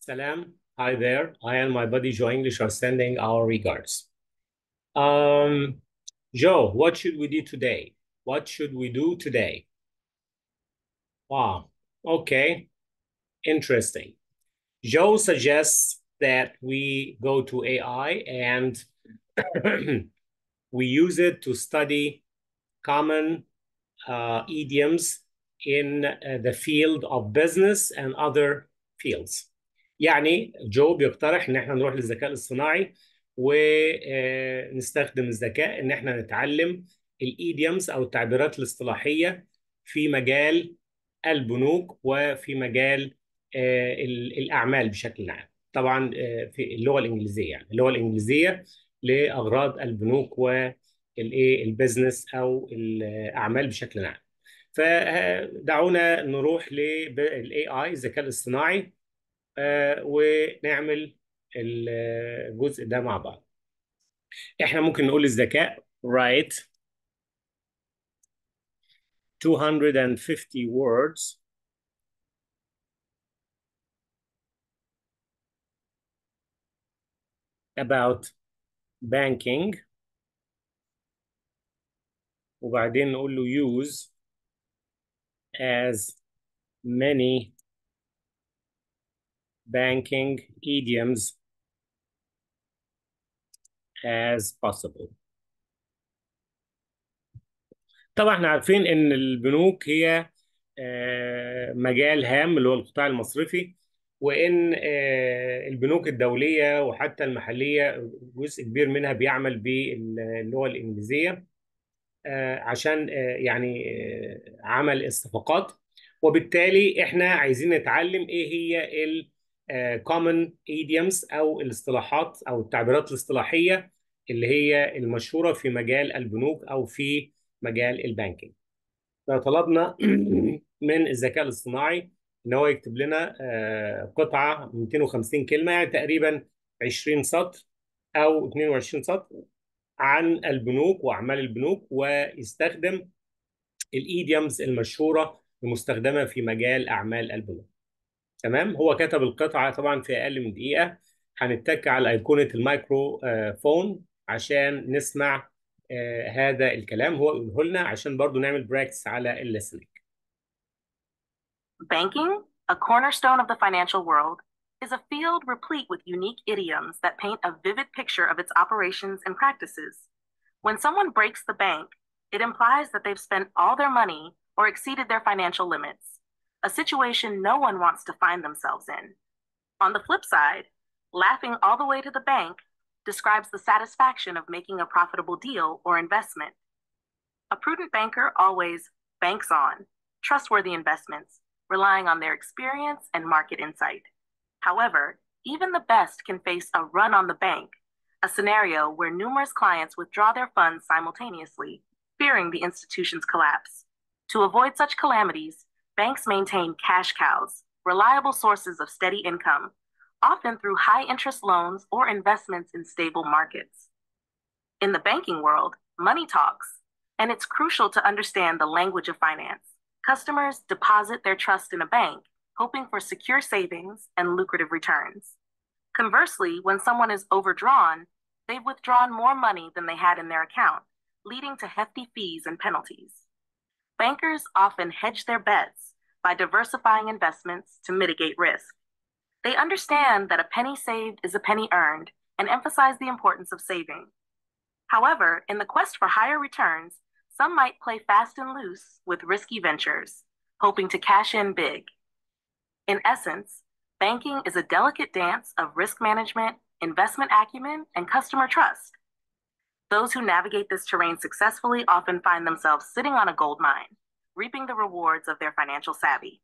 Salam. Hi there. I and my buddy Joe English are sending our regards. Um, Joe, what should we do today? What should we do today? Wow. Okay. Interesting. Joe suggests that we go to AI and we use it to study common uh, idioms in uh, the field of business and other fields. يعني جو بيقترح ان احنا نروح للذكاء الاصطناعي ونستخدم الذكاء ان احنا نتعلم الايديومز او التعبيرات الاصطلاحيه في مجال البنوك وفي مجال آه، ال- الاعمال بشكل عام. طبعا آه، في اللغه الانجليزيه يعني اللغه الانجليزيه لاغراض البنوك والايه البيزنس او الاعمال بشكل عام. فدعونا نروح للاي اي الذكاء الاصطناعي آه، ونعمل الجزء ده مع بعض احنا ممكن نقول للذكاء write 250 words about banking وبعدين نقول له use as many banking idioms as possible طبعا احنا عارفين ان البنوك هي آه، مجال هام اللي هو القطاع المصرفي وان آه، البنوك الدوليه وحتى المحليه جزء كبير منها بيعمل باللغه الانجليزيه آه، عشان آه، يعني آه، عمل الصفقات وبالتالي احنا عايزين نتعلم ايه هي ال آه، common idioms او الاصطلاحات او التعبيرات الاصطلاحيه اللي هي المشهوره في مجال البنوك او في مجال البانكينج. فطلبنا من الذكاء الاصطناعي ان هو يكتب لنا آه، قطعه 250 كلمه يعني تقريبا 20 سطر او 22 سطر عن البنوك واعمال البنوك ويستخدم الايديومز المشهوره المستخدمه في مجال اعمال البنوك. تمام هو كتب القطعه طبعا في اقل من دقيقه هنتك على ايقونه المايكرو آه، فون عشان نسمع آه، هذا الكلام هو يقوله لنا عشان برضو نعمل براكتس على الليسننج. Banking, a cornerstone of the financial world, is a field replete with unique idioms that paint a vivid picture of its operations and practices. When someone breaks the bank, it implies that they've spent all their money or exceeded their financial limits, a situation no one wants to find themselves in. On the flip side, laughing all the way to the bank describes the satisfaction of making a profitable deal or investment. A prudent banker always banks on trustworthy investments, relying on their experience and market insight. However, even the best can face a run on the bank, a scenario where numerous clients withdraw their funds simultaneously, fearing the institution's collapse. To avoid such calamities, banks maintain cash cows, reliable sources of steady income, often through high interest loans or investments in stable markets. In the banking world, money talks, and it's crucial to understand the language of finance. Customers deposit their trust in a bank, hoping for secure savings and lucrative returns. Conversely, when someone is overdrawn, they've withdrawn more money than they had in their account, leading to hefty fees and penalties. Bankers often hedge their bets by diversifying investments to mitigate risk. They understand that a penny saved is a penny earned and emphasize the importance of saving. However, in the quest for higher returns, some might play fast and loose with risky ventures, hoping to cash in big. In essence, banking is a delicate dance of risk management, investment acumen, and customer trust. Those who navigate this terrain successfully often find themselves sitting on a gold mine, reaping the rewards of their financial savvy.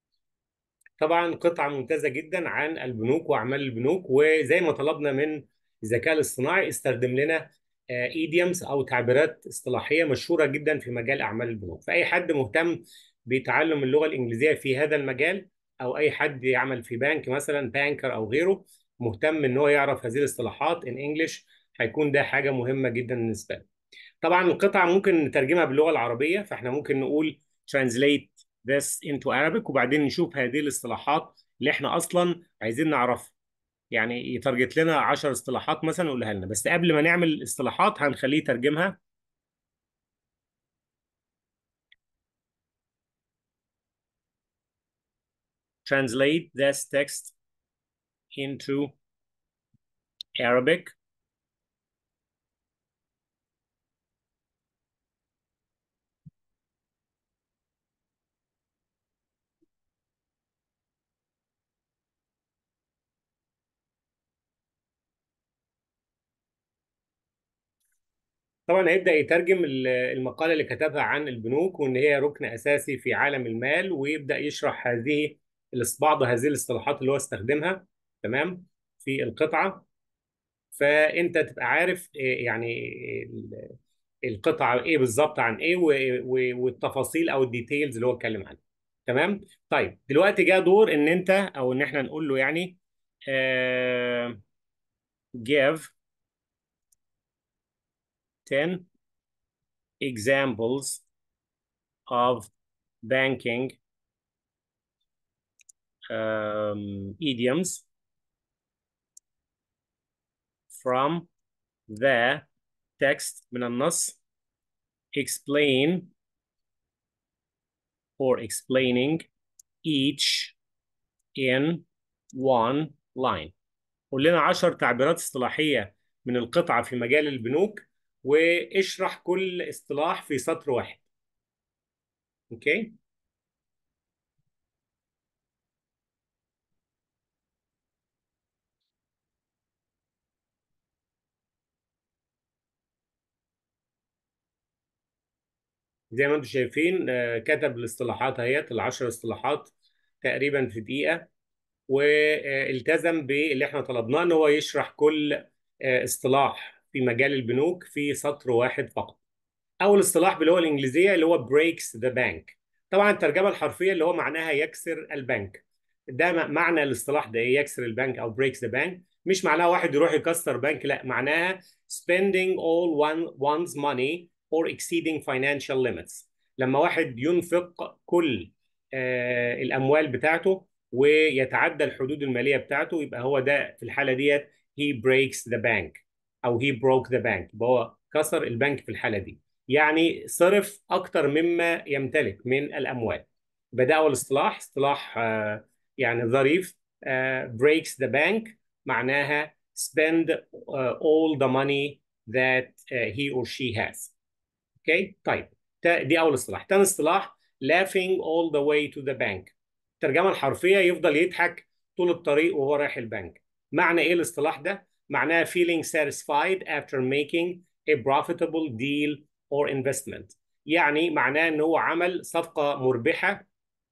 طبعا قطعة ممتازة جدا عن البنوك وأعمال البنوك وزي ما طلبنا من الذكاء الاصطناعي استخدم لنا ايديومز أو تعبيرات اصطلاحية مشهورة جدا في مجال أعمال البنوك فأي حد مهتم بتعلم اللغة الإنجليزية في هذا المجال أو أي حد يعمل في بنك مثلا بانكر أو غيره مهتم إن هو يعرف هذه الاصطلاحات in English هيكون ده حاجة مهمة جدا بالنسبة له طبعا القطعة ممكن نترجمها باللغة العربية فاحنا ممكن نقول translate this into Arabic وبعدين نشوف هذه الاصطلاحات اللي احنا اصلا عايزين نعرفها يعني يترجت لنا 10 اصطلاحات مثلا يقولها لنا بس قبل ما نعمل الاصطلاحات هنخليه يترجمها translate this text into Arabic طبعا هيبدأ يترجم ال- المقالة اللي كتبها عن البنوك وإن هي ركن أساسي في عالم المال ويبدأ يشرح هذه الاس- بعض هذه الاصطلاحات اللي هو استخدمها تمام في القطعة فأنت تبقى عارف إيه يعني ال- القطعة إيه بالظبط عن إيه و- و- والتفاصيل أو الديتيلز اللي هو اتكلم عنها تمام طيب دلوقتي جاء دور إن أنت أو إن إحنا نقول له يعني آه give 10 examples of banking um, idioms from the text من النص explain or explaining each in one line قول لنا 10 تعبيرات اصطلاحية من القطعة في مجال البنوك واشرح كل اصطلاح في سطر واحد اوكي زي ما انتم شايفين آه، كتب الاصطلاحات اهيت العشر اصطلاحات تقريبا في دقيقة والتزم باللي احنا طلبناه ان هو يشرح كل آه، اصطلاح في مجال البنوك في سطر واحد فقط اول اصطلاح باللغه الانجليزيه اللي هو breaks the bank طبعا الترجمه الحرفيه اللي هو معناها يكسر البنك ده م- معنى الاصطلاح ده ايه يكسر البنك او breaks the bank مش معناها واحد يروح يكسر بنك لا معناها spending all one one's money or exceeding financial limits لما واحد ينفق كل آه الاموال بتاعته ويتعدى الحدود الماليه بتاعته يبقى هو ده في الحاله ديت he breaks the bank او he broke the bank يبقى هو كسر البنك في الحاله دي يعني صرف اكتر مما يمتلك من الاموال بدأ اول اصطلاح اصطلاح آه، يعني ظريف آه، breaks the bank معناها spend uh, all the money that uh, he or she has اوكي طيب تا- دي اول اصطلاح تاني اصطلاح laughing all the way to the bank الترجمه الحرفيه يفضل يضحك طول الطريق وهو رايح البنك معنى ايه الاصطلاح ده معناها feeling satisfied after making a profitable deal or investment يعني معناه ان هو عمل صفقه مربحه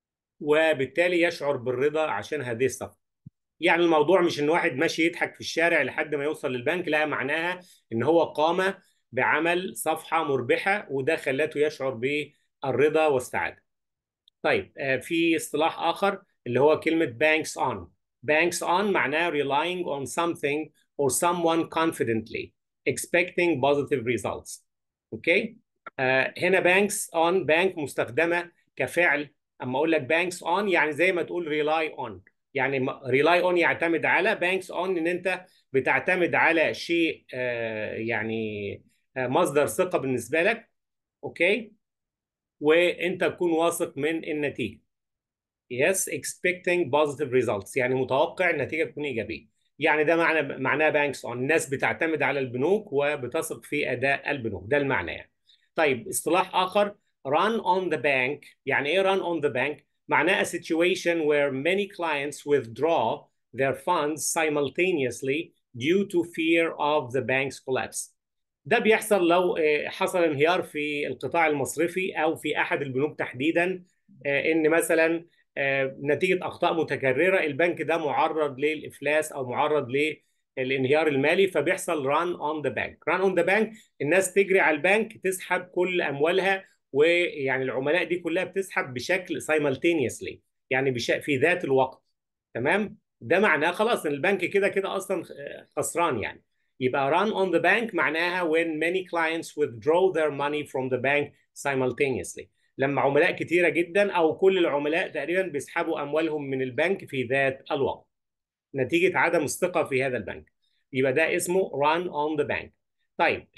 وبالتالي يشعر بالرضا عشان هذه الصفقه يعني الموضوع مش ان واحد ماشي يضحك في الشارع لحد ما يوصل للبنك لا معناها ان هو قام بعمل صفحة مربحة وده خلاته يشعر بالرضا والسعادة طيب آه، في اصطلاح آخر اللي هو كلمة banks on banks on معناه relying on something or someone confidently expecting positive results اوكي آه هنا banks on bank مستخدمة كفعل اما اقول لك banks on يعني زي ما تقول rely on يعني م- rely on يعتمد على banks on ان انت بتعتمد على شيء آه يعني آه مصدر ثقة بالنسبة لك اوكي وانت تكون واثق من النتيجة yes expecting positive results يعني متوقع النتيجة تكون إيجابية يعني ده معنى معناه بانكس اون الناس بتعتمد على البنوك وبتثق في أداء البنوك ده المعنى يعني طيب اصطلاح آخر run on the bank يعني إيه run on the bank معناه a situation where many clients withdraw their funds simultaneously due to fear of the bank's collapse ده بيحصل لو آه، حصل انهيار في القطاع المصرفي او في احد البنوك تحديدا آه، ان مثلا آه، نتيجه اخطاء متكرره البنك ده معرض للافلاس او معرض للانهيار المالي فبيحصل ران اون ذا بانك ران اون ذا بانك الناس تجري على البنك تسحب كل اموالها ويعني العملاء دي كلها بتسحب بشكل simultaneously يعني بش... في ذات الوقت تمام ده معناه خلاص ان البنك كده كده اصلا آه، خسران يعني يبقى run on the bank معناها when many clients withdraw their money from the bank simultaneously لما عملاء كتيره جدا او كل العملاء تقريبا بيسحبوا اموالهم من البنك في ذات الوقت نتيجه عدم الثقه في هذا البنك يبقى ده اسمه run on the bank طيب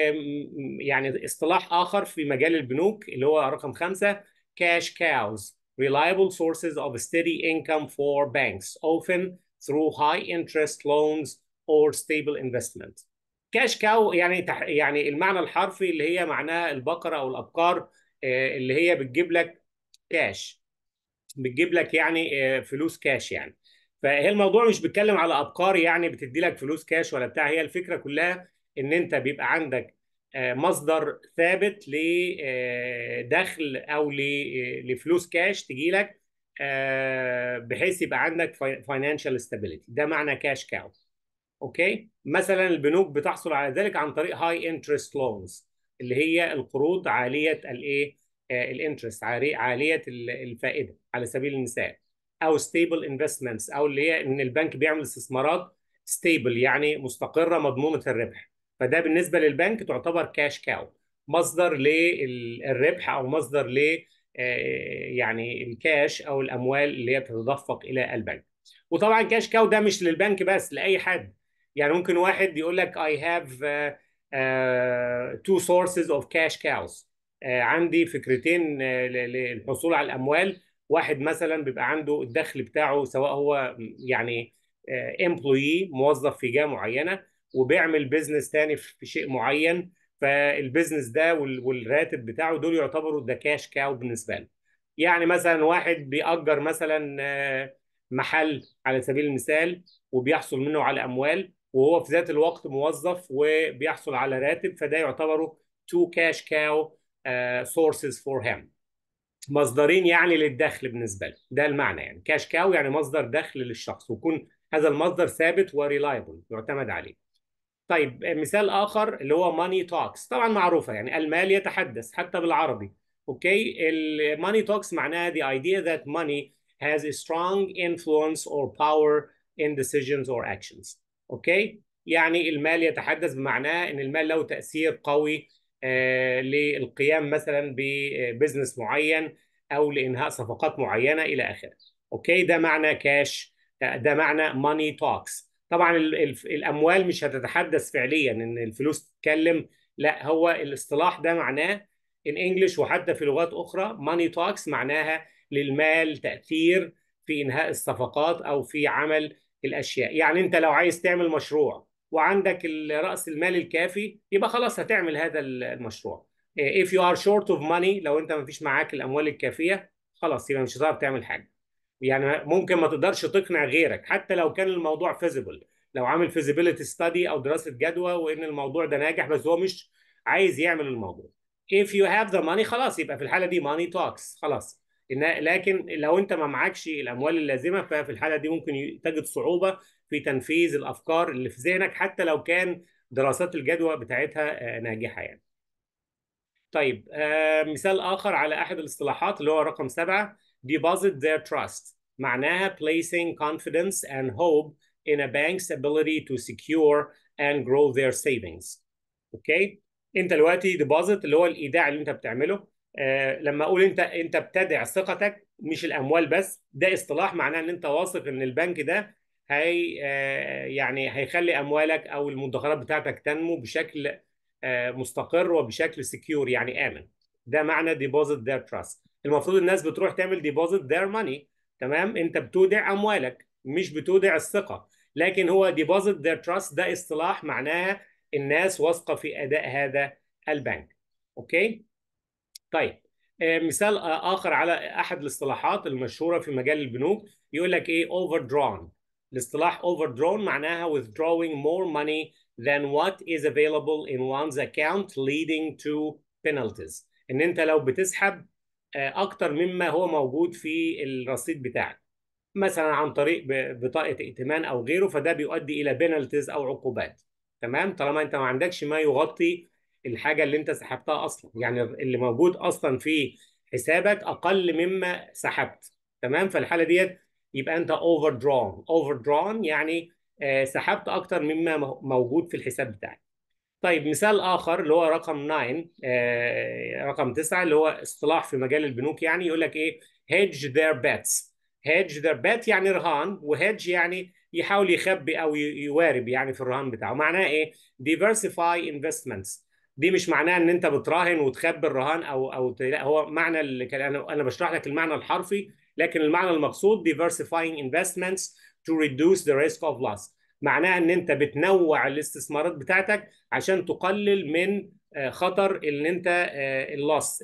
يعني اصطلاح اخر في مجال البنوك اللي هو رقم خمسه cash cows reliable sources of steady income for banks often through high interest loans or stable investment كاش كاو يعني تح يعني المعنى الحرفي اللي هي معناها البقره او الابقار اللي هي بتجيب لك كاش بتجيب لك يعني فلوس كاش يعني فهي الموضوع مش بيتكلم على ابقار يعني بتدي لك فلوس كاش ولا بتاع هي الفكره كلها ان انت بيبقى عندك مصدر ثابت لدخل او لفلوس كاش تجي لك بحيث يبقى عندك فاينانشال ستابيليتي ده معنى كاش كاو اوكي مثلا البنوك بتحصل على ذلك عن طريق هاي انترست لونز اللي هي القروض عاليه الايه الانترست عاليه الفائده على سبيل المثال او ستيبل انفستمنتس او اللي هي ان البنك بيعمل استثمارات ستيبل يعني مستقره مضمونه الربح فده بالنسبه للبنك تعتبر كاش كاو مصدر للربح او مصدر ل يعني الكاش او الاموال اللي هي بتتدفق الى البنك وطبعا كاش كاو ده مش للبنك بس لاي حد يعني ممكن واحد يقول لك I have uh, uh, two sources of cash cows uh, عندي فكرتين للحصول على الاموال واحد مثلا بيبقى عنده الدخل بتاعه سواء هو يعني امبلوي موظف في جهه معينه وبيعمل بيزنس تاني في شيء معين فالبيزنس ده والراتب بتاعه دول يعتبروا ده كاش كاو بالنسبه له يعني مثلا واحد بيأجر مثلا محل على سبيل المثال وبيحصل منه على اموال وهو في ذات الوقت موظف وبيحصل على راتب فده يعتبروا تو كاش كاو سورسز فور هيم مصدرين يعني للدخل بالنسبه له ده المعنى يعني كاش كاو يعني مصدر دخل للشخص ويكون هذا المصدر ثابت وريلايبل يعتمد عليه طيب مثال اخر اللي هو ماني توكس طبعا معروفه يعني المال يتحدث حتى بالعربي اوكي الماني توكس معناها the idea that money has a strong influence or power in decisions or actions اوكي يعني المال يتحدث بمعناه ان المال له تاثير قوي آه للقيام مثلا ببزنس معين او لانهاء صفقات معينه الى اخره اوكي ده معنى كاش ده معنى ماني توكس طبعا ال ال الاموال مش هتتحدث فعليا ان الفلوس تتكلم لا هو الاصطلاح ده معناه ان انجلش وحتى في لغات اخرى ماني توكس معناها للمال تاثير في انهاء الصفقات او في عمل الاشياء يعني انت لو عايز تعمل مشروع وعندك راس المال الكافي يبقى خلاص هتعمل هذا المشروع if you are short of money لو انت ما فيش معاك الاموال الكافيه خلاص يبقى مش هتعرف تعمل حاجه يعني ممكن ما تقدرش تقنع غيرك حتى لو كان الموضوع فيزيبل لو عامل فيزيبيليتي ستادي او دراسه جدوى وان الموضوع ده ناجح بس هو مش عايز يعمل الموضوع if you have the money خلاص يبقى في الحاله دي money talks خلاص لكن لو انت ما معكش الاموال اللازمه ففي الحاله دي ممكن تجد صعوبه في تنفيذ الافكار اللي في ذهنك حتى لو كان دراسات الجدوى بتاعتها ناجحه يعني. طيب آه مثال اخر على احد الاصطلاحات اللي هو رقم سبعه deposit their trust معناها placing confidence and hope in a bank's ability to secure and grow their savings. اوكي؟ انت دلوقتي deposit اللي هو الايداع اللي انت بتعمله آه لما اقول انت انت بتدع ثقتك مش الاموال بس ده اصطلاح معناه ان انت واثق ان البنك ده هي آه يعني هيخلي اموالك او المدخرات بتاعتك تنمو بشكل آه مستقر وبشكل سكيور يعني امن ده معنى deposit their trust المفروض الناس بتروح تعمل deposit their money تمام انت بتودع اموالك مش بتودع الثقه لكن هو deposit their trust ده اصطلاح معناها الناس واثقه في اداء هذا البنك اوكي طيب مثال اخر على احد الاصطلاحات المشهوره في مجال البنوك يقول لك ايه overdrawn الاصطلاح overdrawn معناها withdrawing more money than what is available in one's account leading to penalties ان انت لو بتسحب اكتر مما هو موجود في الرصيد بتاعك مثلا عن طريق بطاقه ائتمان او غيره فده بيؤدي الى بينالتيز او عقوبات تمام طالما انت ما عندكش ما يغطي الحاجه اللي انت سحبتها اصلا يعني اللي موجود اصلا في حسابك اقل مما سحبت تمام فالحاله ديت يبقى انت اوفر درون اوفر درون يعني آه سحبت اكتر مما موجود في الحساب بتاعك طيب مثال اخر اللي هو رقم 9 آه رقم 9 اللي هو اصطلاح في مجال البنوك يعني يقول لك ايه hedge their bets hedge their bet يعني رهان وهيدج يعني يحاول يخبي او يوارب يعني في الرهان بتاعه معناه ايه diversify investments دي مش معناها ان انت بتراهن وتخبي الرهان او او لا هو معنى اللي انا انا بشرح لك المعنى الحرفي لكن المعنى المقصود diversifying investments to reduce the risk of loss معناها ان انت بتنوع الاستثمارات بتاعتك عشان تقلل من خطر ان انت اللص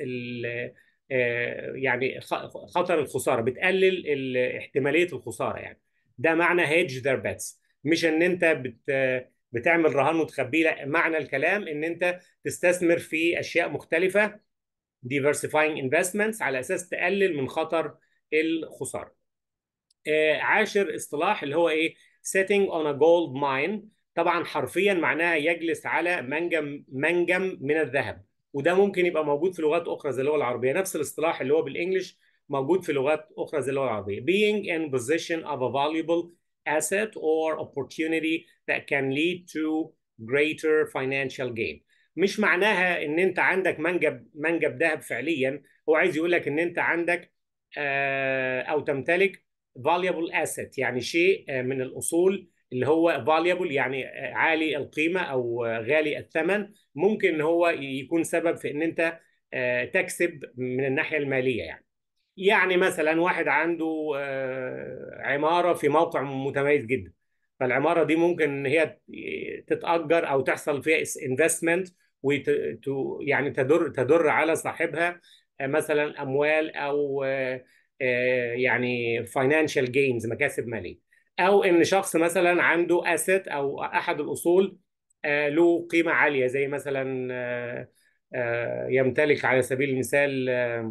يعني خطر الخساره بتقلل احتماليه الخساره يعني ده معنى hedge their bets مش ان انت بت بتعمل رهان وتخبيه لا معنى الكلام ان انت تستثمر في اشياء مختلفه diversifying investments على اساس تقلل من خطر الخساره عاشر اصطلاح اللي هو ايه sitting on a gold mine طبعا حرفيا معناها يجلس على منجم منجم من الذهب وده ممكن يبقى موجود في لغات اخرى زي اللغه العربيه نفس الاصطلاح اللي هو بالانجلش موجود في لغات اخرى زي اللغه العربيه being in possession of a valuable asset or opportunity that can lead to greater financial gain مش معناها ان انت عندك منجب منجب ذهب فعليا هو عايز يقول لك ان انت عندك او تمتلك valuable asset يعني شيء من الاصول اللي هو valuable يعني عالي القيمه او غالي الثمن ممكن ان هو يكون سبب في ان انت تكسب من الناحيه الماليه يعني يعني مثلا واحد عنده عماره في موقع متميز جدا فالعماره دي ممكن ان هي تتاجر او تحصل فيها انفستمنت يعني تدر تدر على صاحبها مثلا اموال او يعني فاينانشال جينز مكاسب ماليه او ان شخص مثلا عنده اسيت او احد الاصول له قيمه عاليه زي مثلا يمتلك على سبيل المثال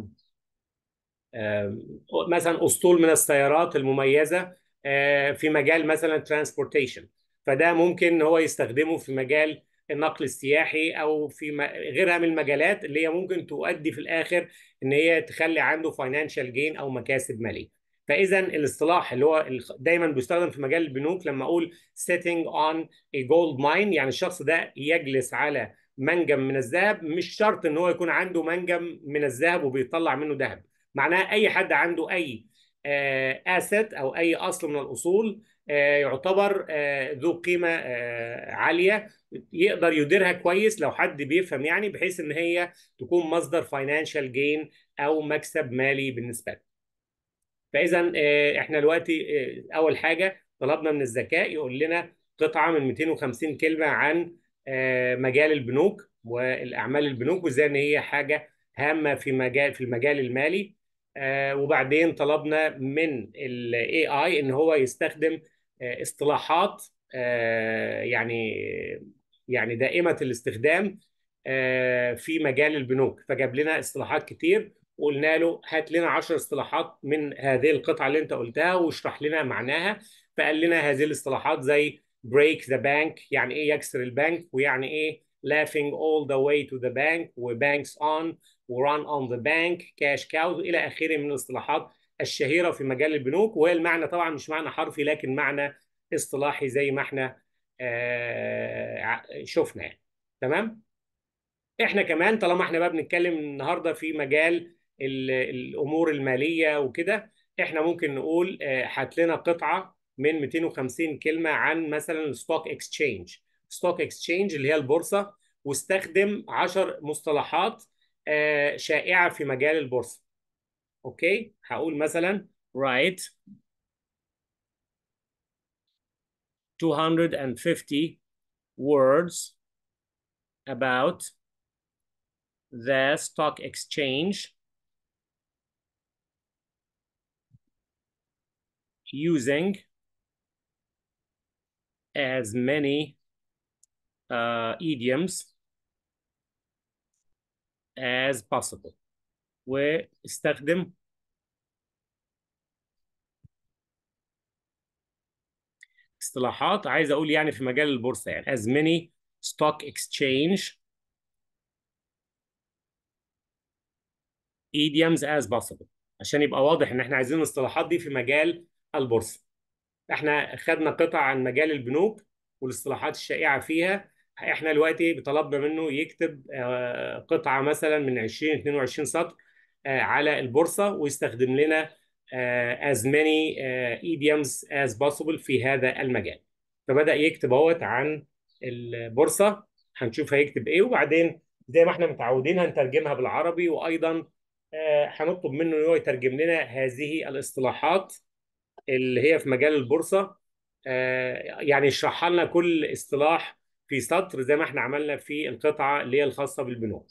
مثلا اسطول من السيارات المميزه في مجال مثلا ترانسبورتيشن فده ممكن ان هو يستخدمه في مجال النقل السياحي او في غيرها من المجالات اللي هي ممكن تؤدي في الاخر ان هي تخلي عنده فاينانشال جين او مكاسب ماليه فاذا الاصطلاح اللي هو دايما بيستخدم في مجال البنوك لما اقول sitting on a gold mine يعني الشخص ده يجلس على منجم من الذهب مش شرط ان هو يكون عنده منجم من الذهب وبيطلع منه ذهب معناها اي حد عنده اي اسيت او اي اصل من الاصول يعتبر ذو قيمه عاليه يقدر يديرها كويس لو حد بيفهم يعني بحيث ان هي تكون مصدر فاينانشال جين او مكسب مالي بالنسبه له. فاذا احنا دلوقتي اول حاجه طلبنا من الذكاء يقول لنا قطعه من 250 كلمه عن مجال البنوك والاعمال البنوك وازاي ان هي حاجه هامه في مجال في المجال المالي وبعدين طلبنا من الاي اي ان هو يستخدم اصطلاحات يعني يعني دائمه الاستخدام في مجال البنوك فجاب لنا اصطلاحات كتير وقلنا له هات لنا 10 اصطلاحات من هذه القطعه اللي انت قلتها واشرح لنا معناها فقال لنا هذه الاصطلاحات زي break the bank يعني ايه يكسر البنك ويعني ايه laughing all the way to the bank وبانكس on وران on the bank cash cow الى اخره من الاصطلاحات الشهيره في مجال البنوك وهي المعنى طبعا مش معنى حرفي لكن معنى اصطلاحي زي ما احنا آه شفنا يعني تمام احنا كمان طالما احنا بقى بنتكلم النهارده في مجال الامور الماليه وكده احنا ممكن نقول هات لنا قطعه من 250 كلمه عن مثلا الستوك اكسشينج ستوك اكسشينج اللي هي البورصه واستخدم 10 مصطلحات شائعه في مجال البورصه اوكي هقول مثلا write 250 words about the stock exchange using as many uh, idioms as possible واستخدم اصطلاحات عايز اقول يعني في مجال البورصه يعني as many stock exchange idioms as possible عشان يبقى واضح ان احنا عايزين الاصطلاحات دي في مجال البورصه احنا خدنا قطع عن مجال البنوك والاصطلاحات الشائعه فيها احنا دلوقتي طلبنا منه يكتب آه، قطعه مثلا من 20 22 سطر آه، على البورصه ويستخدم لنا آه، as many آه، idioms as possible في هذا المجال فبدأ يكتب اهوت عن البورصه هنشوف هيكتب ايه وبعدين زي ما احنا متعودين هنترجمها بالعربي وايضا آه، هنطلب منه ان هو يترجم لنا هذه الاصطلاحات اللي هي في مجال البورصه آه، يعني يشرح لنا كل اصطلاح في سطر زي ما احنا عملنا في القطعه اللي هي الخاصه بالبنوك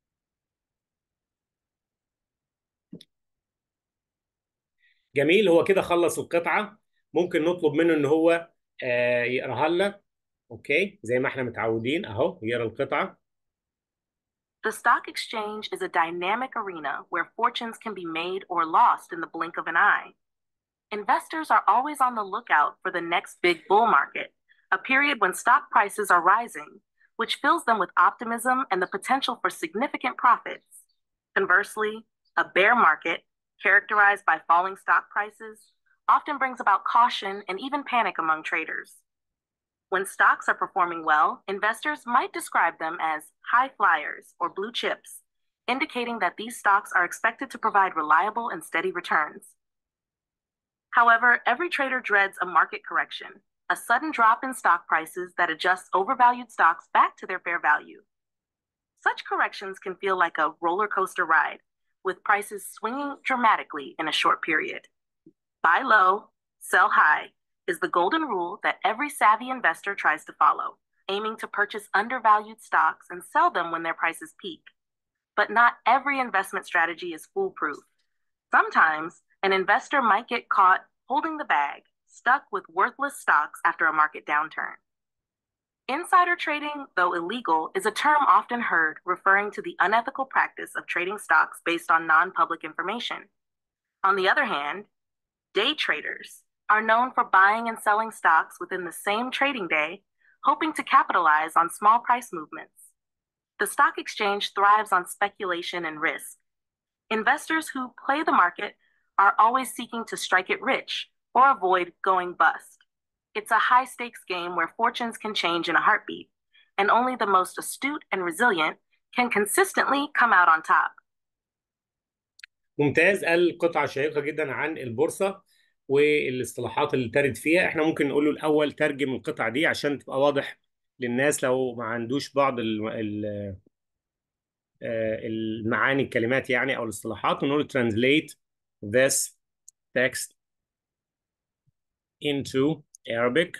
جميل هو كده خلص القطعه ممكن نطلب منه ان هو آه، يقراها لنا اوكي زي ما احنا متعودين اهو يقرا القطعه The stock exchange is a dynamic arena where fortunes can be made or lost in the blink of an eye. Investors are always on the lookout for the next big bull market, a period when stock prices are rising, which fills them with optimism and the potential for significant profits. Conversely, a bear market, characterized by falling stock prices, often brings about caution and even panic among traders. When stocks are performing well, investors might describe them as high flyers or blue chips, indicating that these stocks are expected to provide reliable and steady returns. However, every trader dreads a market correction, a sudden drop in stock prices that adjusts overvalued stocks back to their fair value. Such corrections can feel like a roller coaster ride, with prices swinging dramatically in a short period. Buy low, sell high is the golden rule that every savvy investor tries to follow, aiming to purchase undervalued stocks and sell them when their prices peak. But not every investment strategy is foolproof. Sometimes an investor might get caught holding the bag, stuck with worthless stocks after a market downturn. Insider trading, though illegal, is a term often heard referring to the unethical practice of trading stocks based on non public information. On the other hand, day traders are known for buying and selling stocks within the same trading day, hoping to capitalize on small price movements. The stock exchange thrives on speculation and risk. Investors who play the market are always seeking to strike it rich or avoid going bust. It's a high stakes game where fortunes can change in a heartbeat, and only the most astute and resilient can consistently come out on top. ممتاز قال قطعه شيقه جدا عن البورصه والاصطلاحات اللي ترد فيها احنا ممكن نقول له الاول ترجم القطعه دي عشان تبقى واضح للناس لو ما عندوش بعض ال ال آه، المعاني الكلمات يعني او الاصطلاحات ونقول له translate this text into Arabic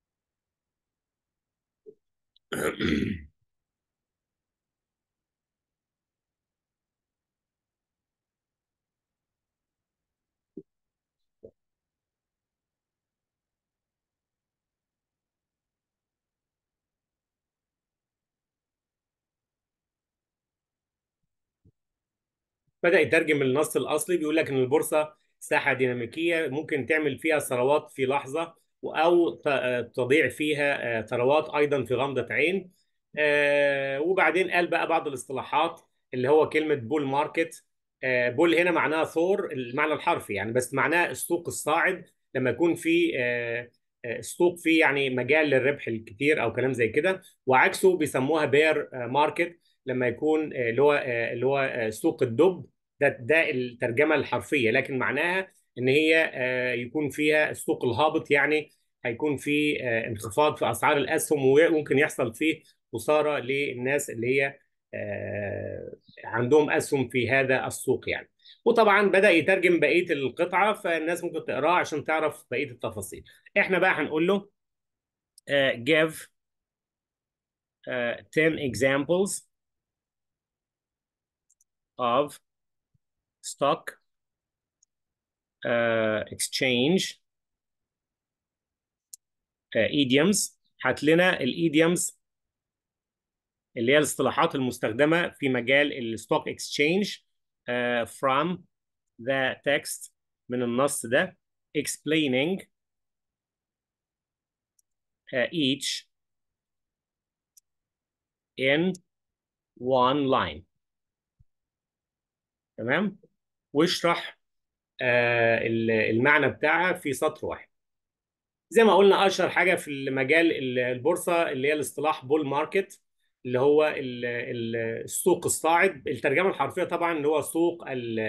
بدأ يترجم النص الأصلي بيقول لك إن البورصة ساحة ديناميكية ممكن تعمل فيها ثروات في لحظة أو ت- تضيع فيها آه، ثروات أيضا في غمضة عين آه، وبعدين قال بقى بعض الاصطلاحات اللي هو كلمة بول ماركت آه، بول هنا معناها ثور المعنى الحرفي يعني بس معناها السوق الصاعد لما يكون في آه، آه، السوق فيه يعني مجال للربح الكتير أو كلام زي كده وعكسه بيسموها بير ماركت لما يكون آه، اللي هو آه، اللي هو آه، سوق الدب ده ده الترجمه الحرفيه لكن معناها ان هي آه، يكون فيها السوق الهابط يعني هيكون في آه، انخفاض في اسعار الاسهم وممكن يحصل فيه خساره للناس اللي هي آه، عندهم اسهم في هذا السوق يعني وطبعا بدأ يترجم بقيه القطعه فالناس ممكن تقراها عشان تعرف بقيه التفاصيل احنا بقى هنقول له آه، give آه، 10 examples of stock uh, exchange uh, idioms هات لنا الايديومز اللي هي الاصطلاحات المستخدمة في مجال الستوك اكسشينج uh, from the text من النص ده explaining uh, each in one line تمام واشرح آه، ال- المعنى بتاعها في سطر واحد زي ما قلنا اشهر حاجه في المجال البورصه اللي هي الاصطلاح بول ماركت اللي هو السوق الصاعد الترجمه الحرفيه طبعا اللي هو سوق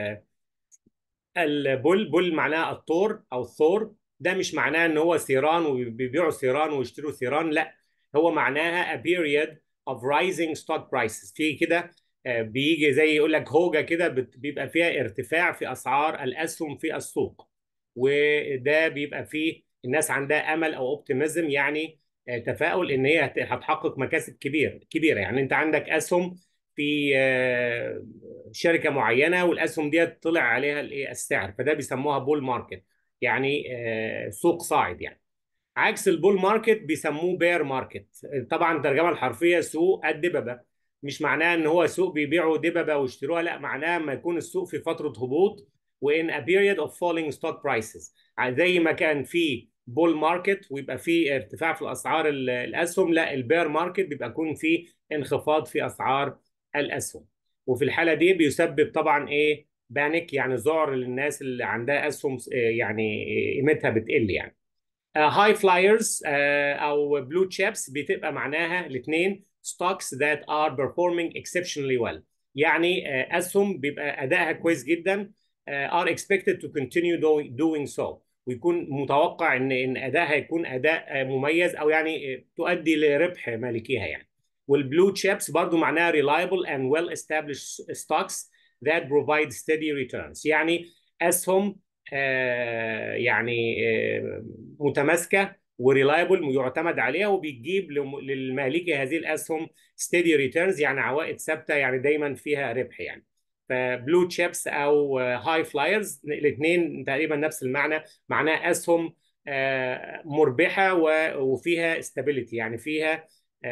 البول بول معناها الثور او الثور ده مش معناه ان هو ثيران وبيبيعوا ثيران ويشتروا ثيران لا هو معناها a period of rising stock prices في كده بيجي زي يقول لك هوجه كده بيبقى فيها ارتفاع في اسعار الاسهم في السوق وده بيبقى فيه الناس عندها امل او اوبتيميزم يعني تفاؤل ان هي هتحقق مكاسب كبيره كبيره يعني انت عندك اسهم في شركه معينه والاسهم دي طلع عليها الايه السعر فده بيسموها بول ماركت يعني سوق صاعد يعني عكس البول ماركت بيسموه بير ماركت طبعا الترجمه الحرفيه سوق الدببه مش معناها ان هو سوق بيبيعوا دببه ويشتروها لا معناها ما يكون السوق في فتره هبوط وان a period of falling stock prices زي ما كان في بول ماركت ويبقى في ارتفاع في الاسعار الاسهم لا البير ماركت بيبقى يكون في انخفاض في اسعار الاسهم وفي الحاله دي بيسبب طبعا ايه بانيك يعني ذعر للناس اللي عندها اسهم يعني قيمتها بتقل يعني هاي uh, فلايرز uh, او بلو تشيبس بتبقى معناها الاثنين stocks that are performing exceptionally well يعني uh, اسهم بيبقى ادائها كويس جدا are expected to continue doing so ويكون متوقع ان ان ادائها يكون اداء مميز او يعني تؤدي لربح مالكيها يعني والبلو تشيبس برضو معناها reliable and well established stocks that provide steady returns يعني اسهم آه يعني آه متماسكه وريلايبل يعتمد عليها وبيجيب للمالكي هذه الاسهم steady returns يعني عوائد ثابته يعني دايما فيها ربح يعني فبلو تشيبس او هاي فلايرز الاثنين تقريبا نفس المعنى معناها اسهم آه مربحه وفيها استابيليتي يعني فيها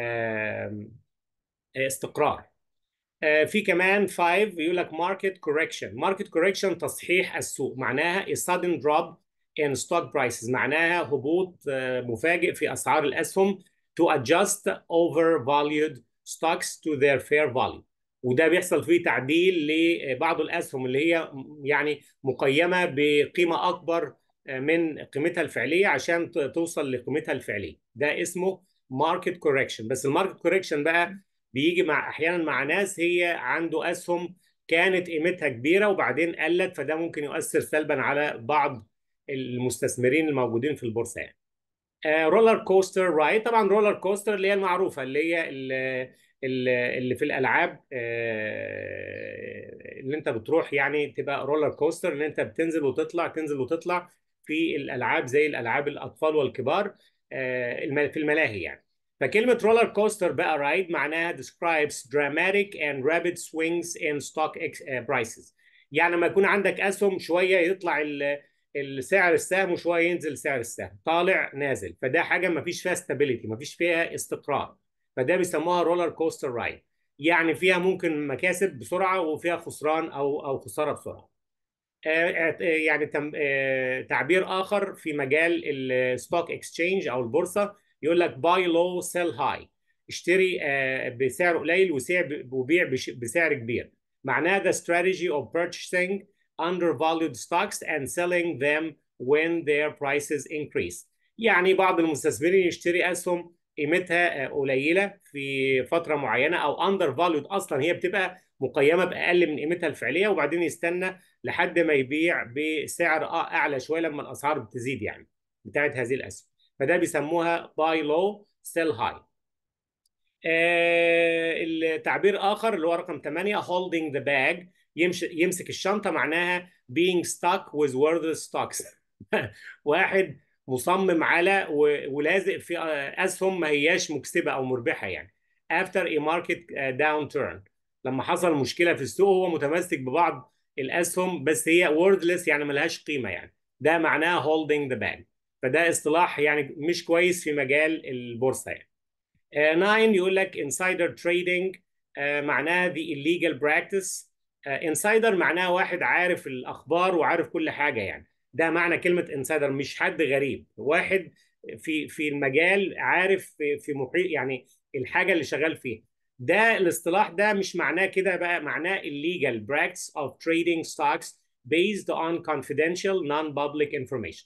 استقرار في كمان 5 يقول لك ماركت كوركشن ماركت كوركشن تصحيح السوق معناها a sudden drop in stock prices معناها هبوط مفاجئ في اسعار الاسهم to adjust overvalued stocks to their fair value وده بيحصل فيه تعديل لبعض الاسهم اللي هي يعني مقيمه بقيمه اكبر من قيمتها الفعليه عشان توصل لقيمتها الفعليه ده اسمه ماركت كوركشن بس الماركت كوركشن بقى بيجي مع احيانا مع ناس هي عنده اسهم كانت قيمتها كبيره وبعدين قلت فده ممكن يؤثر سلبا على بعض المستثمرين الموجودين في البورصه يعني. رولر كوستر رايد طبعا رولر كوستر اللي هي المعروفه اللي هي اللي, اللي في الالعاب اللي انت بتروح يعني تبقى رولر كوستر اللي انت بتنزل وتطلع تنزل وتطلع في الالعاب زي الالعاب الاطفال والكبار في الملاهي يعني فكلمة رولر كوستر بقى رايد معناها describes dramatic and rapid swings in stock prices يعني لما يكون عندك أسهم شوية يطلع السعر السهم وشوية ينزل سعر السهم طالع نازل فده حاجة ما فيش فيها stability ما فيش فيها استقرار فده بيسموها رولر كوستر رايد يعني فيها ممكن مكاسب بسرعة وفيها خسران أو أو خسارة بسرعة يعني تعبير آخر في مجال الستوك اكسشينج أو البورصة يقول لك باي لو سيل هاي اشتري بسعر قليل وسعر وبيع بسعر كبير معناها the strategy of purchasing undervalued stocks and selling them when their prices increase يعني بعض المستثمرين يشتري اسهم قيمتها قليله في فتره معينه او undervalued اصلا هي بتبقى مقيمه باقل من قيمتها الفعليه وبعدين يستنى لحد ما يبيع بسعر اعلى شويه لما الاسعار بتزيد يعني بتاعت هذه الاسهم فده بيسموها باي لو سيل هاي التعبير اخر اللي هو رقم 8 holding the bag يمسك الشنطه معناها being stuck with worthless stocks واحد مصمم على ولازق في اسهم ما هياش مكسبه او مربحه يعني after a market downturn لما حصل مشكله في السوق هو متمسك ببعض الاسهم بس هي worthless يعني ملهاش قيمه يعني ده معناه holding the bag فده اصطلاح يعني مش كويس في مجال البورصه يعني. 9 يقول لك insider trading معناها the illegal practice insider معناها واحد عارف الاخبار وعارف كل حاجه يعني ده معنى كلمه insider مش حد غريب واحد في في المجال عارف في, في محيط يعني الحاجه اللي شغال فيها ده الاصطلاح ده مش معناه كده بقى معناه illegal practice of trading stocks based on confidential non-public information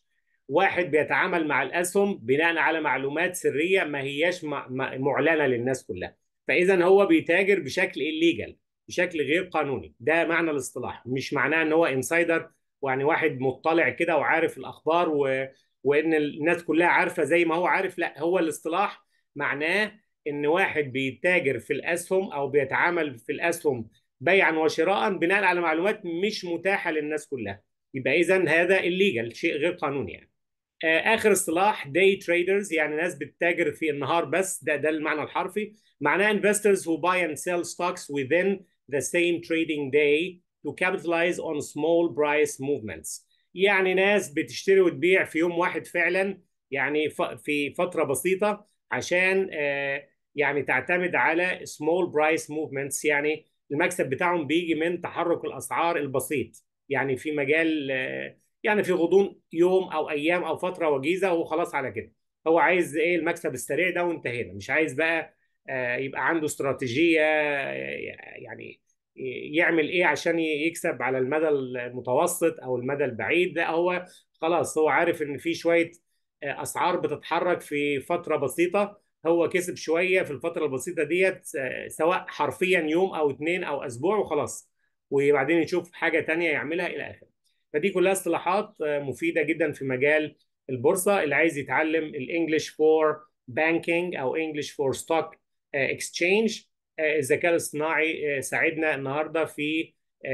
واحد بيتعامل مع الاسهم بناء على معلومات سريه ما هياش معلنه للناس كلها فاذا هو بيتاجر بشكل الليجل بشكل غير قانوني ده معنى الاصطلاح مش معناه ان هو انسايدر يعني واحد مطلع كده وعارف الاخبار و... وان الناس كلها عارفه زي ما هو عارف لا هو الاصطلاح معناه ان واحد بيتاجر في الاسهم او بيتعامل في الاسهم بيعا وشراء بناء على معلومات مش متاحه للناس كلها يبقى اذا هذا الليجل شيء غير قانوني يعني اخر اصطلاح داي تريدرز يعني ناس بتتاجر في النهار بس ده ده المعنى الحرفي معناه investors who buy and sell stocks within the same trading day to capitalize on small price movements يعني ناس بتشتري وتبيع في يوم واحد فعلا يعني في فترة بسيطة عشان يعني تعتمد على small price movements يعني المكسب بتاعهم بيجي من تحرك الأسعار البسيط يعني في مجال يعني في غضون يوم او ايام او فتره وجيزه وخلاص على كده هو عايز ايه المكسب السريع ده وانتهينا مش عايز بقى يبقى عنده استراتيجيه يعني يعمل ايه عشان يكسب على المدى المتوسط او المدى البعيد لا هو خلاص هو عارف ان في شويه اسعار بتتحرك في فتره بسيطه هو كسب شويه في الفتره البسيطه ديت سواء حرفيا يوم او اثنين او اسبوع وخلاص وبعدين يشوف حاجه تانية يعملها الى اخره فدي كلها اصطلاحات مفيده جدا في مجال البورصه اللي عايز يتعلم الانجليش فور بانكينج او انجليش فور ستوك اكسشينج الذكاء الاصطناعي ساعدنا النهارده في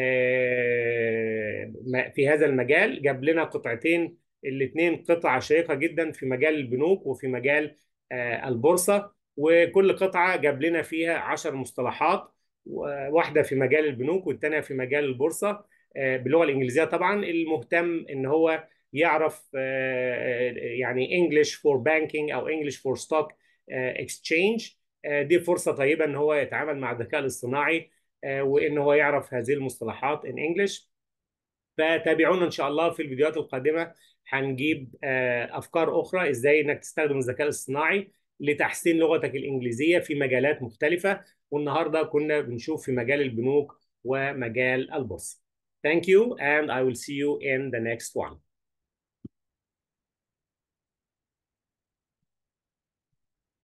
في هذا المجال جاب لنا قطعتين الاثنين قطع شيقه جدا في مجال البنوك وفي مجال البورصه وكل قطعه جاب لنا فيها 10 مصطلحات واحده في مجال البنوك والثانيه في مجال البورصه باللغه الانجليزيه طبعا المهتم ان هو يعرف يعني انجلش فور بانكينج او انجلش فور ستوك اكسشينج دي فرصه طيبه ان هو يتعامل مع الذكاء الاصطناعي وان هو يعرف هذه المصطلحات ان انجلش فتابعونا ان شاء الله في الفيديوهات القادمه هنجيب افكار اخرى ازاي انك تستخدم الذكاء الاصطناعي لتحسين لغتك الانجليزيه في مجالات مختلفه والنهارده كنا بنشوف في مجال البنوك ومجال البورصه Thank you and I will see you in the next one.